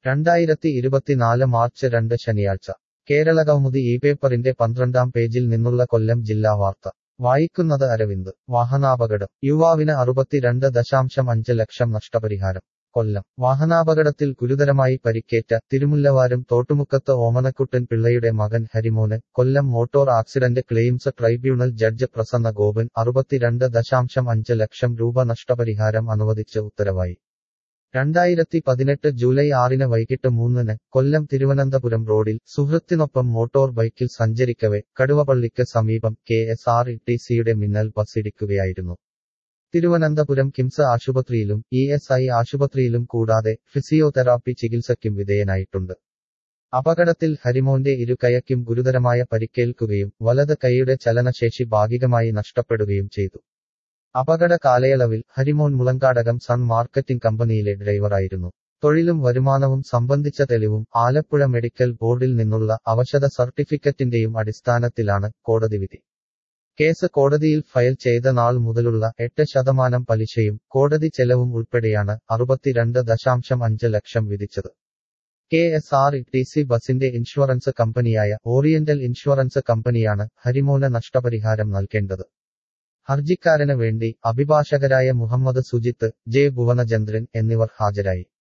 രണ്ടായിരത്തി ഇരുപത്തിനാല് മാർച്ച് രണ്ട് ശനിയാഴ്ച കേരള കൗമുദി ഈ പേപ്പറിന്റെ പന്ത്രണ്ടാം പേജിൽ നിന്നുള്ള കൊല്ലം ജില്ലാ വാർത്ത വായിക്കുന്നത് അരവിന്ദ് വാഹനാപകടം യുവാവിന് അറുപത്തിരണ്ട് ദശാംശം അഞ്ച് ലക്ഷം നഷ്ടപരിഹാരം കൊല്ലം വാഹനാപകടത്തിൽ ഗുരുതരമായി പരിക്കേറ്റ തിരുമുല്ലവാരും തോട്ടുമുക്കത്ത് ഓമനക്കുട്ടൻ പിള്ളയുടെ മകൻ ഹരിമോന് Kollam motor accident claims tribunal judge Prasanna Gopan അറുപത്തിരണ്ട് ദശാംശം അഞ്ച് ലക്ഷം രൂപ നഷ്ടപരിഹാരം അനുവദിച്ച് ഉത്തരവായി രണ്ടായിരത്തി പതിനെട്ട് ജൂലൈ ആറിന് വൈകിട്ട് മൂന്നിന് കൊല്ലം തിരുവനന്തപുരം റോഡിൽ സുഹൃത്തിനൊപ്പം മോട്ടോർ ബൈക്കിൽ സഞ്ചരിക്കവെ കടുവപള്ളിക്ക് സമീപം കെ എസ് ആർ ഇ ടി സിയുടെ മിന്നൽ ബസ്സിടിക്കുകയായിരുന്നു തിരുവനന്തപുരം കിംസ് ആശുപത്രിയിലും ഇ എസ് ഐ ആശുപത്രിയിലും കൂടാതെ ഫിസിയോതെറാപ്പി ചികിത്സയ്ക്കും വിധേയനായിട്ടുണ്ട് അപകടത്തിൽ ഹരിമോന്റെ ഇരു കൈയ്ക്കും ഗുരുതരമായ പരിക്കേൽക്കുകയും വലത് കൈയുടെ ചലനശേഷി ഭാഗികമായി നഷ്ടപ്പെടുകയും ചെയ്തു അപകട കാലയളവിൽ ഹരിമോൻ മുളങ്കാടകം സൺ മാർക്കറ്റിംഗ് കമ്പനിയിലെ ഡ്രൈവറായിരുന്നു തൊഴിലും വരുമാനവും സംബന്ധിച്ച തെളിവും ആലപ്പുഴ മെഡിക്കൽ ബോർഡിൽ നിന്നുള്ള അവശത സർട്ടിഫിക്കറ്റിന്റെയും അടിസ്ഥാനത്തിലാണ് കോടതി വിധി കേസ് കോടതിയിൽ ഫയൽ ചെയ്ത നാൾ മുതലുള്ള എട്ട് ശതമാനം പലിശയും കോടതി ചെലവും ഉൾപ്പെടെയാണ് അറുപത്തിരണ്ട് ദശാംശം അഞ്ച് ലക്ഷം വിധിച്ചത് K S R T C സി ബസിന്റെ ഇൻഷുറൻസ് കമ്പനിയായ ഓറിയന്റൽ ഇൻഷുറൻസ് കമ്പനിയാണ് ഹരിമോന് നഷ്ടപരിഹാരം നൽകേണ്ടത് ഹർജിക്കാരന് വേണ്ടി അഭിഭാഷകരായ മുഹമ്മദ് സുജിത്ത് ജെ ഭുവനചന്ദ്രൻ എന്നിവർ ഹാജരായി